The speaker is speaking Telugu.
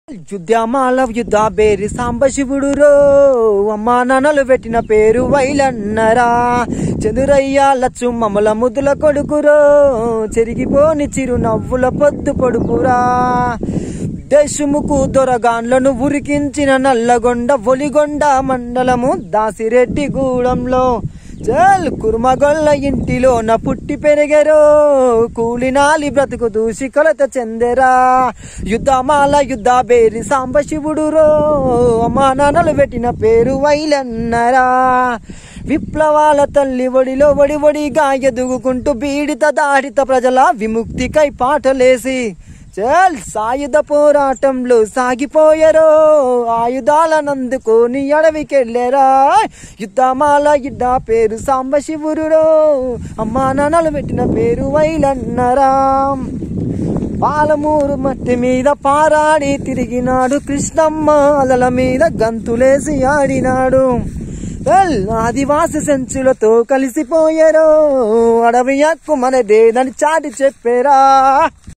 యుద్ధమాల యుద్ధ బేరి సాంబశివుడు రో అమ్మా నాన్నలు పెట్టిన పేరు వైలన్నరా చందురయ్య లచ్చు మమ్మల ముద్దుల కొడుకురో చెరిగిపోని చిరు నవ్వుల పొద్దు పొడుపురా దేశముకు దొరగాన్లను ఉరికించిన నల్లగొండ ఒలిగొండ మండలము దాసిరెడ్డి గూడెంలో చల్ కుర్మగొల్ల ఇంటిలో నా పుట్టి పెరిగెరో కూలినాలి బ్రతుకు దూసి కొలత చెందెరా యుద్ధమాల యుద్ధ బేరి సాంబశివుడు రో అమ్మా నాన్నలు పెట్టిన పేరు వైలన్నరా విప్లవాల తల్లి ఒడిలో ఒడి ఒడిగా ఎదుగుకుంటూ బీడిత దాడిత ప్రజల విముక్తికై పాటలేసి చల్ సాయుధ పోరాటంలో సాగిపోయారో ఆయుధాలనందుకొని అడవికెళ్ళారా యుద్ధమాల యుద్ధ పేరు సాంబశివురురో అమ్మా నాన్నలు పెట్టిన పేరు వైలన్నరా పాలమూరు మట్టి మీద పారాడి తిరిగినాడు కృష్ణమ్మ అలల మీద గంతులేసి ఆడినాడు వెల్ ఆదివాసి సెంచులతో కలిసిపోయారో అడవి హక్కు మనదేదని చాటి చెప్పారా